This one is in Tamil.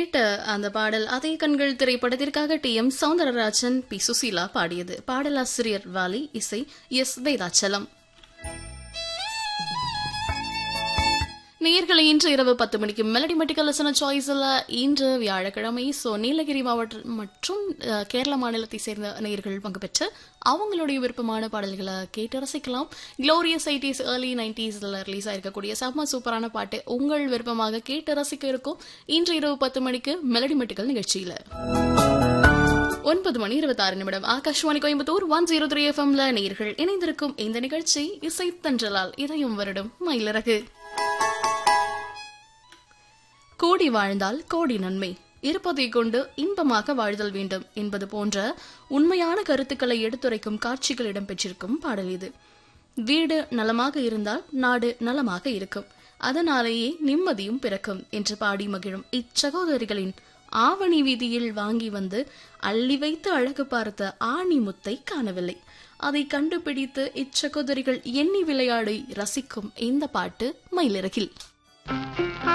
கேட்ட அந்த பாடல் அதே கண்கள் திரைப்படத்திற்காக T M Soundararajan P Susheela பாடியது பாடலாசிரியர் வாலி இசை எஸ் வேதாச்சலம் நேயர்களை இன்று இரவு பத்து மணிக்கு மெலடி மெட்டிக்கல் லசன சாய்ஸில் இன்று வியாழக்கிழமை ஸோ நீலகிரி மாவட்டம் மற்றும் அஹ், கேரள மாநிலத்தை சேர்ந்த நேயர்கள் பங்கு பெற்று அவங்களுடைய விருப்பமான பாடல்களை கேட்டு ரசிக்கலாம் க்ளோரியஸ் ஐட்டிஸ் ஏர்லி நைன்டிஸில் ரிலீஸ் ஆயிருக்கக்கூடிய செம்ம சூப்பரான பாட்டு உங்கள் விருப்பமாக கேட்டு ரசிக்க இருக்கும் இன்று இரவு பத்து மணிக்கு மெலடி மெட்டிக்கல் நிகழ்ச்சியில் ஒன்பது மணி இருபத்தாறு நிமிடம் Akashvani Coimbatore one zero three எஃப்எம்ல நேயர்கள் இணைந்திருக்கும் இந்த நிகழ்ச்சி இசை தன்றலால் இதயம் வருடம் மயிலிறகு கோடி வாழ்ந்தால் கோடி நன்மை இருப்பதை கொண்டு இன்பமாக வாழ்தல் வேண்டும் என்பது போன்ற உண்மையான கருத்துக்களை எடுத்துரைக்கும் காட்சிகள் இடம்பெற்றிருக்கும் பாடல் இது வீடு நலமாக இருந்தால் நாடு நலமாக இருக்கும் அதனாலேயே நிம்மதியும் பிறக்கும் என்று பாடி மகிழும் இச்சகோதரிகளின் ஆவணி வீதியில் வாங்கி வந்து அள்ளி வைத்து அழகு பார்த்த ஆணி முத்தை காணவில்லை அதை கண்டுபிடித்து இச்சகோதரிகள் எண்ணி விளையாடி ரசிக்கும் இந்த பாட்டு மயிலிறகில்